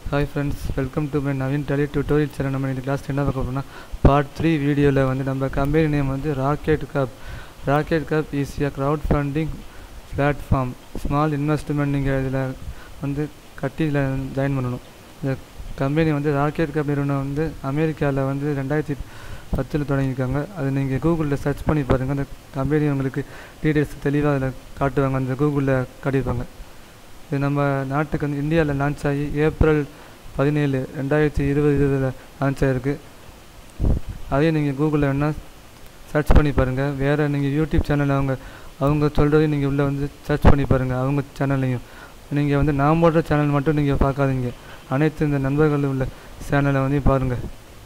hi friends welcome to my Naveen tele tutorial channel நம்ம இந்த class என்ன பார்க்க போகிறோம்னா பார்ட் த்ரீ வீடியோவில் வந்து நம்ம கம்பெனி நேம் வந்து Rocket Cup Rocket Cup is a crowd funding platform small investment நீங்கள் இதில் வந்து கட்டி இதில் ஜாயின் பண்ணணும் இந்த கம்பெனி வந்து ராக்கெட் கப் நிறுவனம் வந்து அமெரிக்காவில் வந்து ரெண்டாயிரத்தி பத்தில் தொடங்கியிருக்காங்க அது நீங்கள் கூகுளில் சர்ச் பண்ணி பாருங்கள் அந்த கம்பெனி உங்களுக்கு டீட்டெயில்ஸ் தெளிவாக அதில் காட்டுவாங்க அந்த கூகுளில் காட்டியிருப்பாங்க இது நம்ம நாட்டுக்கு வந்து இந்தியாவில் லான்ச் ஆகி ஏப்ரல் பதினேழு ரெண்டாயிரத்தி இருபது இருபதில் லான்ச் ஆகிருக்கு அதையும் நீங்கள் கூகுளில் வேணால் சர்ச் பண்ணி பாருங்கள் வேறு நீங்கள் யூடியூப் சேனல் அவங்க அவங்க சொல்கிறதையும் நீங்கள் உள்ளே வந்து சர்ச் பண்ணி பாருங்கள் அவங்க சேனல்லையும் நீங்கள் வந்து நான் போடுற சேனல் மட்டும் நீங்கள் பார்க்காதீங்க அனைத்து இந்த நண்பர்கள் உள்ள சேனலை வந்து பாருங்கள்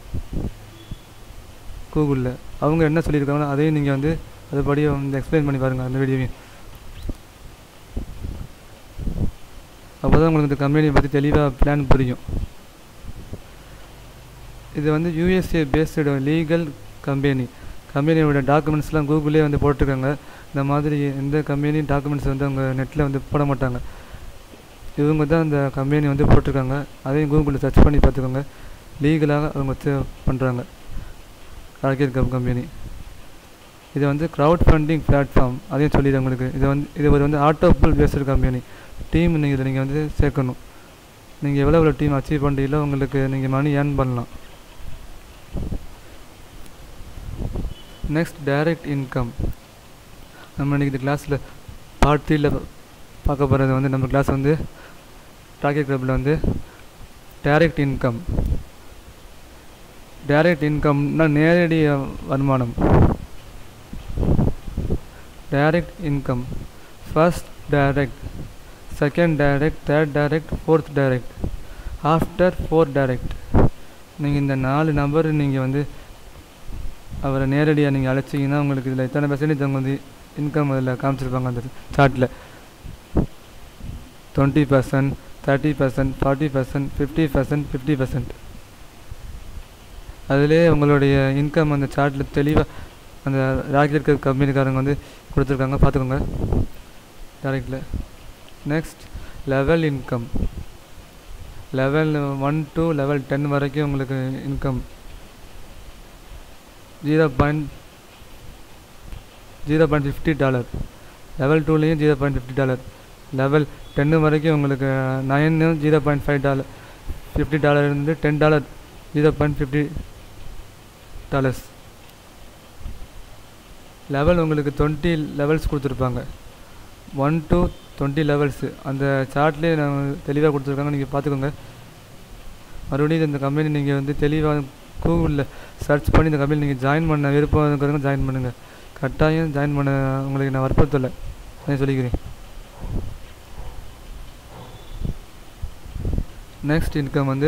கூகுளில் அவங்க என்ன சொல்லியிருக்காங்களோ அதையும் நீங்கள் வந்து அதுபடியே வந்து எக்ஸ்பிளைன் பண்ணி பாருங்கள் அந்த வீடியோவையும் அப்போ தான் உங்களுக்கு இந்த கம்பெனியை பற்றி தெளிவாக பிளான் புரியும் இது வந்து யூஎஸ்ஏ பேஸ்டு லீகல் கம்பெனி கம்பெனியோட டாக்குமெண்ட்ஸ்லாம் கூகுளே வந்து போட்டிருக்காங்க இந்த மாதிரி எந்த கம்பெனி டாக்குமெண்ட்ஸ் வந்து அவங்க நெட்டில் வந்து போட மாட்டாங்க இவங்க தான் அந்த கம்பெனி வந்து போட்டிருக்காங்க அதையும் கூகுளில் சர்ச் பண்ணி பார்த்துக்கோங்க லீகலாக அவங்க வச்சு பண்ணுறாங்க ராக்கெட் கப் கம்பெனி இது வந்து க்ரௌட் ஃபண்டிங் பிளாட்ஃபார்ம் அதையும் சொல்லிடுறேன் உங்களுக்கு இது வந்து இது ஒரு வந்து ஆட்டோபுல் பேஸ்டு கம்பெனி டீம் நீங்கள் இதில் நீங்கள் வந்து சேர்க்கணும் நீங்கள் எவ்வளோ எவ்வளோ டீம் அச்சீவ் பண்ணுறீங்களோ உங்களுக்கு நீங்கள் மணி ஏர்ன் பண்ணலாம் நெக்ஸ்ட் டைரக்ட் இன்கம் நம்ம இன்றைக்கி இந்த கிளாஸில் பார்ட் த்ரீயில் பார்க்க போகிறது வந்து நம்ம கிளாஸ் வந்து ராக்கெட் கிளப்பில் வந்து டைரக்ட் இன்கம் டைரக்ட் இன்கம்னா நேரடி வருமானம் direct income first direct second direct third direct fourth direct after four direct நீங்கள் இந்த நாலு நம்பர் நீங்கள் வந்து அவரை நேரடியாக நீங்கள் அழைச்சிங்கன்னா உங்களுக்கு இதில் எத்தனை பெர்சன்டேஜ் அவங்க வந்து இன்கம் அதில் காமிச்சிருப்பாங்க அந்த சார்ட்டில் twenty percent thirty percent forty percent fifty percent fifty percent அதிலே உங்களுடைய இன்கம் அந்த சார்ட்டில் தெளிவாக அந்த ராக்கெட் கம்பெனிக்காரங்க வந்து கொடுத்துருக்காங்க பார்த்துக்கோங்க டேரக்டில் next level income level one to level ten வரைக்கும் உங்களுக்கு income zero point zero point fifty dollar level டூலேயும் zero point fifty dollar level டென்னு வரைக்கும் உங்களுக்கு நைன்னு zero point five dollar fifty dollar இருந்து ten dollar zero point fifty dollars level உங்களுக்கு twenty levels கொடுத்துருப்பாங்க ஒன் டு டுவெண்ட்டி லெவல்ஸு அந்த சார்ட்லேயே நான் தெளிவாக கொடுத்துருக்காங்க நீங்கள் பார்த்துக்கோங்க மறுபடியும் இந்த கம்பெனி நீங்கள் வந்து தெளிவாக கூகுளில் சர்ச் பண்ணி இந்த கம்பெனி நீங்கள் ஜாயின் பண்ண விருப்பம் இருக்கிறவங்க ஜாயின் பண்ணுங்கள் கட்டாயம் ஜாயின் பண்ண உங்களுக்கு நான் வற்புறுத்தலை நான் சொல்லிக்கிறேன் நெக்ஸ்ட் இன்கம் வந்து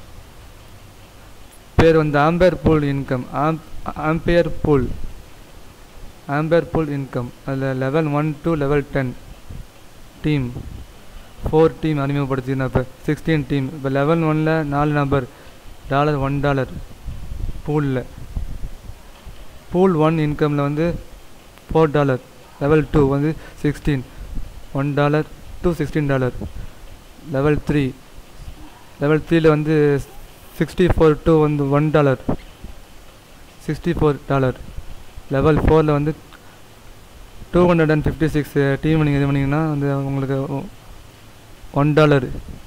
பேர் வந்து ஆம்பேர் பூல் இன்கம் ஆம் ampere pool ampere pool income அதில் level one to level ten team four team அறிமுகப்படுத்தினா இப்போ சிக்ஸ்டீன் டீம் இப்போ லெவல் ஒனில் நாலு நம்பர் டாலர் ஒன் டாலர் பூலில் பூல் ஒன் இன்கமில் வந்து ஃபோர் டாலர் லெவல் டூ வந்து sixteen one dollar two sixteen dollar level three level த்ரீயில் வந்து சிக்ஸ்டி ஃபோர் டூ வந்து one dollar sixty four dollar level ஃபோரில் வந்து two hundred and fifty six team நீங்கள் இது பண்ணிங்கன்னா வந்து உங்களுக்கு ஒன் டாலர்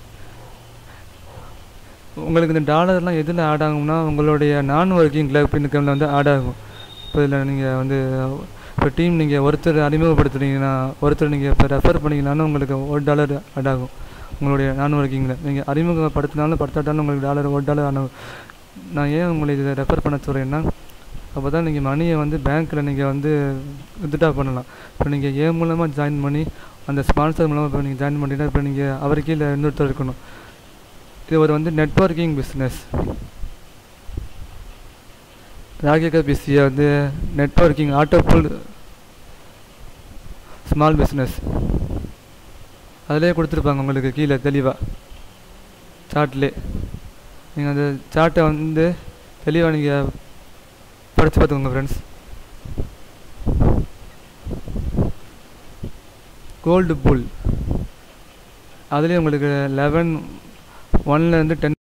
உங்களுக்கு இந்த டாலர்லாம் எதில் ஆட் ஆகும்னா உங்களுடைய நான் ஒர்க்கிங் கிளப் இன்கமில் வந்து ஆட் ஆகும் இப்போ இதில் நீங்கள் வந்து இப்போ டீம் நீங்கள் ஒருத்தர் அறிமுகப்படுத்துனீங்கன்னா ஒருத்தர் நீங்கள் இப்போ ரெஃபர் பண்ணிங்கனாலும் உங்களுக்கு ஒரு டாலர் ஆட் ஆகும் உங்களுடைய நான் ஒர்க்கிங்கில் நீங்கள் அறிமுகப்படுத்தினாலும் படுத்தாட்டாலும் உங்களுக்கு டாலர் ஒரு டாலர் ஆகும் நான் ஏன் உங்களை இதை ரெஃபர் பண்ண சொல்கிறேன்னா அப்போ தான் நீங்கள் மணியை வந்து பேங்க்கில் நீங்கள் வந்து வித்ட்ரா பண்ணலாம் இப்போ நீங்கள் ஏ மூலமாக ஜாயின் பண்ணி அந்த ஸ்பான்சர் மூலமாக இப்போ நீங்கள் ஜாயின் பண்ணிட்டா இப்போ நீங்கள் அவர் கீழே இன்னொருத்தர் இருக்கணும் இது ஒரு வந்து நெட்ஒர்க்கிங் பிஸ்னஸ் ராகிக பிசியை வந்து நெட்ஒர்க்கிங் ஆட்டோபுல் ஸ்மால் பிஸ்னஸ் அதிலே கொடுத்துருப்பாங்க உங்களுக்கு கீழே தெளிவாக சார்ட்லே நீங்கள் அந்த சார்ட்டை வந்து தெளிவாக நீங்கள் படித்து பார்த்துக்கோங்க ஃப்ரெண்ட்ஸ் கோல்டு புல் அதுலேயும் உங்களுக்கு லெவன் ஒன்லேருந்து டென்